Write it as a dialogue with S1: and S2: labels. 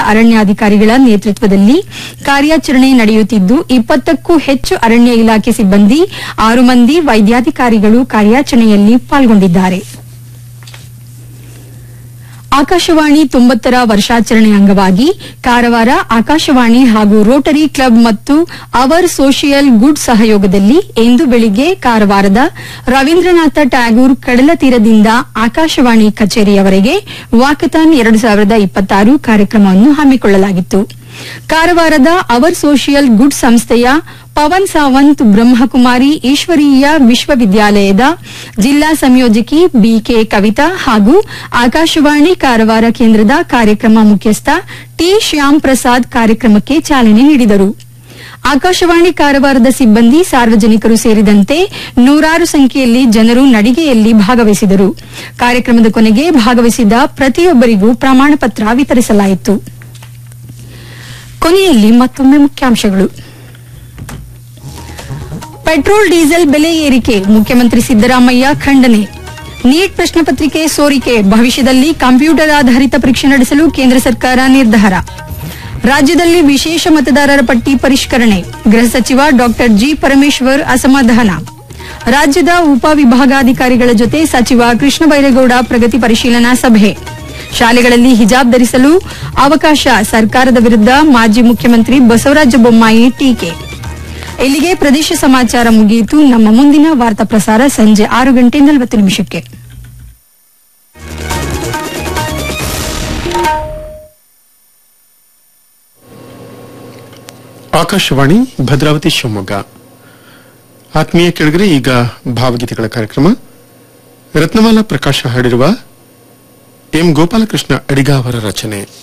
S1: ಅರಣ್ಯಾಧಿಕಾರಿಗಳ ನೇತೃತ್ವದಲ್ಲಿ ಕಾರ್ಯಾಚರಣೆ ನಡೆಯುತ್ತಿದ್ದು ಇಪ್ಪತ್ತಕ್ಕೂ ಹೆಚ್ಚು ಅರಣ್ಯ ಇಲಾಖೆ ಸಿಬ್ಬಂದಿ ಆರು ಮಂದಿ ವೈದ್ಯಾಧಿಕಾರಿಗಳು ಕಾರ್ಯಾಚರಣೆಯಲ್ಲಿ ಪಾಲ್ಗೊಂಡಿದ್ದಾರೆ ಆಕಾಶವಾಣಿ ತೊಂಬತ್ತರ ವರ್ಷಾಚರಣೆ ಅಂಗವಾಗಿ ಕಾರವಾರ ಆಕಾಶವಾಣಿ ಹಾಗೂ ರೋಟರಿ ಕ್ಲಬ್ ಮತ್ತು ಅವರ್ ಸೋಷಿಯಲ್ ಗುಡ್ ಸಹಯೋಗದಲ್ಲಿ ಇಂದು ಬೆಳಿಗ್ಗೆ ಕಾರವಾರದ ರವೀಂದ್ರನಾಥ ಟ್ಯಾಗೂರ್ ಕಡಲ ತೀರದಿಂದ ಆಕಾಶವಾಣಿ ಕಚೇರಿಯವರೆಗೆ ವಾಕಥಾನ್ ಎರಡು ಸಾವಿರದ ಇಪ್ಪತ್ತಾರು ಕಾರ್ಯಕ್ರಮವನ್ನು ಹಮ್ಮಿಕೊಳ್ಳಲಾಗಿತ್ತು ಕಾರವಾರದ ಅವರ್ ಸೋಷಿಯಲ್ ಗುಡ್ ಸಂಸ್ಥೆಯ ಪವನ್ ಸಾವಂತ್ ಬ್ರಹ್ಮಕುಮಾರಿ ಈಶ್ವರೀಯ ವಿಶ್ವವಿದ್ಯಾಲಯದ ಜಿಲ್ಲಾ ಸಂಯೋಜಕಿ ಬಿಕೆ ಕವಿತಾ ಹಾಗೂ ಆಕಾಶವಾಣಿ ಕಾರವಾರ ಕೇಂದ್ರದ ಕಾರ್ಯಕ್ರಮ ಮುಖ್ಯಸ್ಥ ಟಿ ಶ್ಯಾಮ್ ಪ್ರಸಾದ್ ಕಾರ್ಯಕ್ರಮಕ್ಕೆ ಚಾಲನೆ ನೀಡಿದರು ಆಕಾಶವಾಣಿ ಕಾರವಾರದ ಸಿಬ್ಬಂದಿ ಸಾರ್ವಜನಿಕರು ಸೇರಿದಂತೆ ನೂರಾರು ಸಂಖ್ಯೆಯಲ್ಲಿ ಜನರು ನಡಿಗೆಯಲ್ಲಿ ಭಾಗವಹಿಸಿದರು ಕಾರ್ಯಕ್ರಮದ ಕೊನೆಗೆ ಭಾಗವಹಿಸಿದ ಪ್ರತಿಯೊಬ್ಬರಿಗೂ ಪ್ರಮಾಣ ಪತ್ರ ವಿತರಿಸಲಾಯಿತು ಕೊನೆಯಲ್ಲಿ ಮತ್ತೊಮ್ಮೆ ಮುಖ್ಯಾಂಶಗಳು ಪೆಟ್ರೋಲ್ ಡೀಸೆಲ್ ಬೆಲೆ ಏರಿಕೆ ಮುಖ್ಯಮಂತ್ರಿ ಸಿದ್ದರಾಮಯ್ಯ ಖಂಡನೆ ನೀಟ್ ಪ್ರಶ್ನೆ ಪತ್ರಿಕೆ ಸೋರಿಕೆ ಭವಿಷ್ಯದಲ್ಲಿ ಕಂಪ್ಯೂಟರ್ ಆಧಾರಿತ ಪರೀಕ್ಷೆ ನಡೆಸಲು ಕೇಂದ್ರ ಸರ್ಕಾರ ನಿರ್ಧಾರ ರಾಜ್ಯದಲ್ಲಿ ವಿಶೇಷ ಮತದಾರರ ಪಟ್ಟಿ ಪರಿಷ್ಕರಣೆ ಗೃಹ ಸಚಿವ ಡಾ ಜಿ ಪರಮೇಶ್ವರ್ ಅಸಮಾಧಾನ ರಾಜ್ಯದ ಉಪವಿಭಾಗಾಧಿಕಾರಿಗಳ ಜೊತೆ ಸಚಿವ ಕೃಷ್ಣ ಬೈರೇಗೌಡ ಪ್ರಗತಿ ಪರಿಶೀಲನಾ ಸಭೆ ಶಾಲೆಗಳಲ್ಲಿ ಹಿಜಾಬ್ ಧರಿಸಲು ಅವಕಾಶ ಸರ್ಕಾರದ ವಿರುದ್ಧ ಮಾಜಿ ಮುಖ್ಯಮಂತ್ರಿ ಬಸವರಾಜ ಬೊಮ್ಮಾಯಿ ಟೀಕೆ ಇಲ್ಲಿಗೆ ಪ್ರದೇಶ ಸಮಾಚಾರ ಮುಗಿಯಿತು ನಮ್ಮ ಮುಂದಿನ ವಾರ್ತಾ ಪ್ರಸಾರ ಸಂಜೆ ಆರು ಗಂಟೆ ನಲವತ್ತು ನಿಮಿಷಕ್ಕೆ
S2: ಆಕಾಶವಾಣಿ ಭದ್ರಾವತಿ ಶಿವಮೊಗ್ಗ ಆತ್ಮೀಯ ಕೆಳಗರೆ ಈಗ ಭಾವಗೀತೆಗಳ ಕಾರ್ಯಕ್ರಮ ರತ್ನಮಾಲಾ ಪ್ರಕಾಶ ಹಾಡಿರುವ ಎಂ ಗೋಪಾಲಕೃಷ್ಣ ಅಡಿಗ ಅವರ ರಚನೆ